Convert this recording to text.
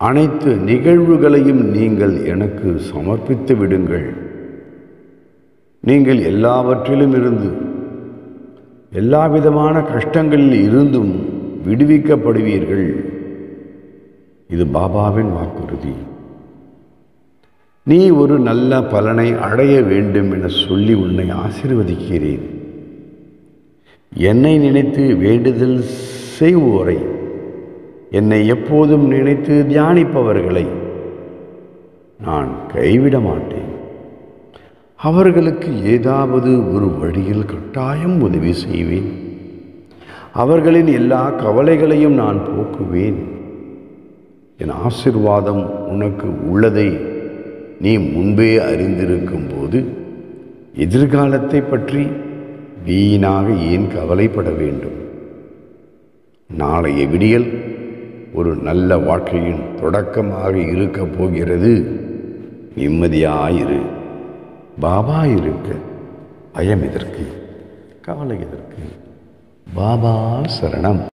அனைத்து நிகழ்வுகளையும் நீங்கள் எனக்கு சமர்ப்பித்து விடுங்கள் நீங்கள் எல்லாவற்றிலும் இருந்து எல்லா விதமான கஷ்டங்களில் இருந்தும் விடுவிக்கப்படுவீர்கள் இது பாபாவின் வாக்குறுதி நீ ஒரு நல்ல பலனை அடைய வேண்டும் என சொல்லி உன்னை ஆசீர்வதிக்கிறேன் என்னை நினைத்து வேண்டுதல் செய்வோரை என்னை எப்போதும் நினைத்து தியானிப்பவர்களை நான் கைவிட மாட்டேன் அவர்களுக்கு ஏதாவது ஒரு வழியில் கட்டாயம் உதவி செய்வேன் அவர்களின் எல்லா கவலைகளையும் நான் போக்குவேன் என் ஆசிர்வாதம் உனக்கு உள்ளதை நீ முன்பே அறிந்திருக்கும் போது எதிர்காலத்தை பற்றி வீணாக ஏன் கவலைப்பட வேண்டும் நாளைய விடியல் ஒரு நல்ல வாழ்க்கையின் தொடக்கமாக இருக்கப் போகிறது நிம்மதியாயிரு பாபா இருக்க பயம் எதற்கு கவலை எதற்கு பாபா சரணம்